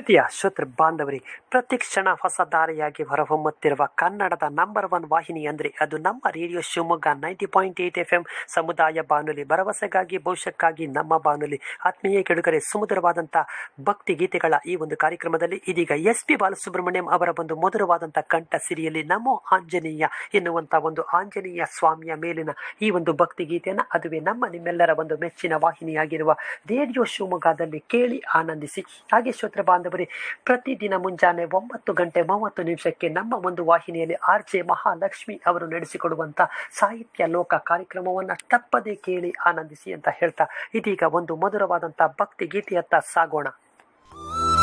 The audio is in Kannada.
ಪ್ರೀತಿಯ ಶ್ರೋತೃ ಬಾಂಧವರಿ ಪ್ರತಿ ಕ್ಷಣ ಹೊಸ ದಾರಿಯಾಗಿ ಹೊರಹೊಮ್ಮುತ್ತಿರುವ ಕನ್ನಡದ ನಂಬರ್ ಒನ್ ವಾಹಿನಿ ಅಂದರೆ ಅದು ನಮ್ಮ radio Shivamogga ninety point eight F M ಸಮುದಾಯ ಬಾನುಲಿ ಭರವಸೆಗಾಗಿ ಭವಿಷ್ಯಕ್ಕಾಗಿ ನಮ್ಮ ಬಾನುಲಿ ಆತ್ಮೀಯ ಕೆಡುಗರೆ ಸುಮಧುರವಾದಂಥ ಭಕ್ತಿ ಗೀತೆಗಳ ಈ ಒಂದು ಕಾರ್ಯಕ್ರಮದಲ್ಲಿ ಇದೀಗ ಎಸ್ ಪಿ ಬಾಲಸುಬ್ರಹ್ಮಣ್ಯಂ ಅವರ ಒಂದು ಮಧುರವಾದಂಥ ಕಂಠ ಸಿರಿಯಲ್ಲಿ ನಮೋ ಆಂಜನೇಯ ಎನ್ನುವಂಥ ಒಂದು ಆಂಜನೇಯ ಸ್ವಾಮಿಯ ಮೇಲಿನ ಈ ಒಂದು ಭಕ್ತಿ ಗೀತೆಯನ್ನು ಅದುವೇ ನಮ್ಮ ನಿಮ್ಮೆಲ್ಲರ ಒಂದು ಮೆಚ್ಚಿನ ವಾಹಿನಿಯಾಗಿರುವ ರೇಡಿಯೋ ಶಿವಮೊಗ್ಗದಲ್ಲಿ ಕೇಳಿ ಆನಂದಿಸಿ ಹಾಗೆ ಶ್ರೋತ್ರ ಬಾಂಧವರೇ ಪ್ರತಿದಿನ ಮುಂಜಾನೆ ಒಂಬತ್ತು ಗಂಟೆ ಮೂವತ್ತು ನಿಮಿಷಕ್ಕೆ ನಮ್ಮ ಒಂದು ವಾಹಿನಿಯಲ್ಲಿ ಆರ್ ಜೆ ಮಹಾಲಕ್ಷ್ಮಿ ಅವರು ನಡೆಸಿಕೊಡುವಂತ ಸಾಹಿತ್ಯ ಲೋಕ ಕಾರ್ಯಕ್ರಮವನ್ನು ತಪ್ಪದೇ ಕೇಳಿ ಆನಂದಿಸಿ ಅಂತ ಹೇಳ್ತಾ ಇದೀಗ ಒಂದು ಮಧುರವಾದಂಥ ಭಕ್ತಿ ಗೀತೆಯತ್ತ ಸಾಗೋಣ